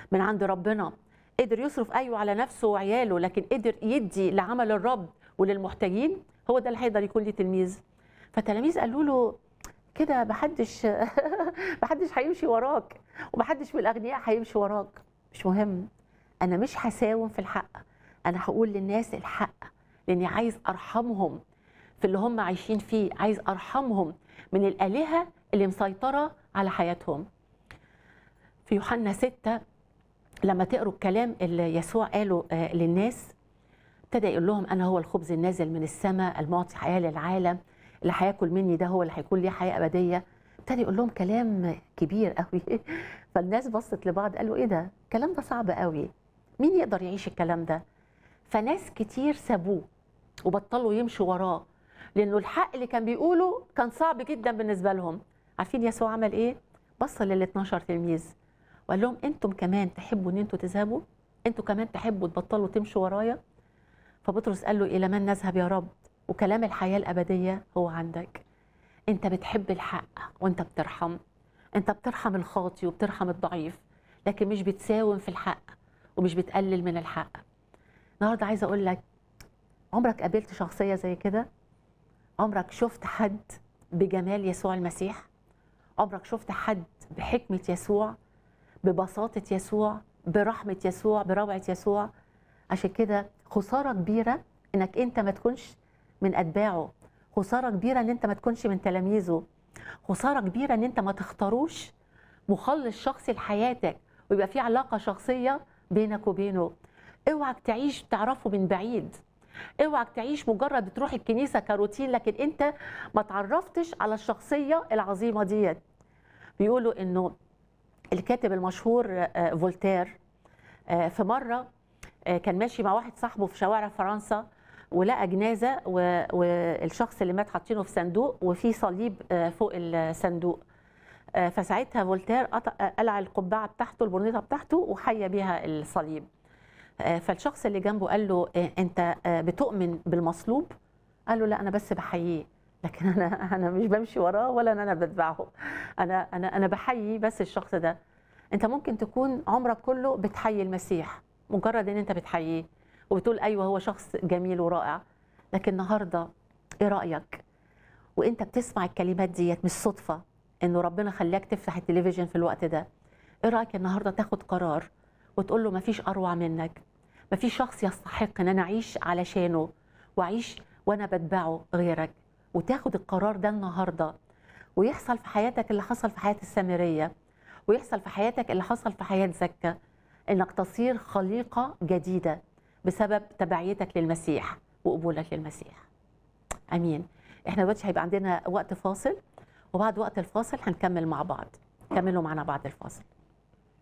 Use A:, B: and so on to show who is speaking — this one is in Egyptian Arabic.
A: من عند ربنا قدر يصرف ايوه على نفسه وعياله لكن قدر يدي لعمل الرب وللمحتاجين هو ده اللي هيقدر يكون ليه تلميذ فالتلاميذ قالوا له كده محدش محدش هيمشي وراك ومحدش من الاغنياء هيمشي وراك مش مهم انا مش هساوم في الحق انا هقول للناس الحق لاني عايز ارحمهم في اللي هم عايشين فيه عايز ارحمهم من الالهه اللي مسيطره على حياتهم في يوحنا 6 لما تقروا الكلام اللي يسوع قاله آه، للناس ابتدى يقول لهم انا هو الخبز النازل من السماء المعطي حياه للعالم اللي هياكل مني ده هو اللي هيكون ليه حياه ابديه ابتدى يقول لهم كلام كبير قوي فالناس بصت لبعض قالوا ايه ده الكلام ده صعب قوي مين يقدر يعيش الكلام ده فناس كتير سابوه وبطلوا يمشوا وراه لانه الحق اللي كان بيقوله كان صعب جدا بالنسبه لهم عارفين يسوع عمل ايه بص لل 12 تلميذ وقال لهم انتم كمان تحبوا ان انتوا تذهبوا انتوا كمان تحبوا تبطلوا تمشوا ورايا فبطرس قال له الى من نذهب يا رب وكلام الحياه الابديه هو عندك انت بتحب الحق وانت بترحم انت بترحم الخاطي وبترحم الضعيف لكن مش بتساوم في الحق ومش بتقلل من الحق النهارده عايزه اقول لك عمرك قابلت شخصيه زي كده عمرك شفت حد بجمال يسوع المسيح عمرك شفت حد بحكمه يسوع ببساطه يسوع برحمه يسوع بروعه يسوع عشان كده خساره كبيره انك انت ما تكونش من اتباعه خساره كبيره ان انت ما تكونش من تلاميذه خساره كبيره ان انت ما تختاروش مخلص شخصي لحياتك ويبقى في علاقه شخصيه بينك وبينه اوعك تعيش تعرفه من بعيد اوعك تعيش مجرد بتروح الكنيسه كروتين لكن انت ما تعرفتش على الشخصيه العظيمه ديت بيقولوا انه الكاتب المشهور آه، فولتير آه، في مره آه، كان ماشي مع واحد صاحبه في شوارع فرنسا ولقى جنازه و- والشخص اللي مات حاطينه في صندوق وفي صليب آه، فوق الصندوق آه، فساعتها فولتير قطع- آه، قلع القبعه بتاعته البرنيطه بتاعته وحيا بيها الصليب آه، فالشخص اللي جنبه قال له آه، انت آه، بتؤمن بالمصلوب قال له لا انا بس بحييه لكن انا انا مش بمشي وراه ولا إن انا بتبعه انا انا انا بحيي بس الشخص ده انت ممكن تكون عمرك كله بتحيي المسيح مجرد ان انت بتحييه وبتقول ايوه هو شخص جميل ورائع لكن النهارده ايه رايك وانت بتسمع الكلمات ديت مش صدفه انه ربنا خلاك تفتح التلفزيون في الوقت ده ايه رايك النهارده تاخد قرار وتقول له مفيش اروع منك مفيش شخص يستحق ان انا اعيش علشانه واعيش وانا بتبعه غيرك وتاخد القرار ده النهارده ويحصل في حياتك اللي حصل في حياه السامريه ويحصل في حياتك اللي حصل في حياه زكا انك تصير خليقه جديده بسبب تبعيتك للمسيح وقبولك للمسيح امين احنا دلوقتي هيبقى عندنا وقت فاصل وبعد وقت الفاصل هنكمل مع بعض كملوا معنا بعد الفاصل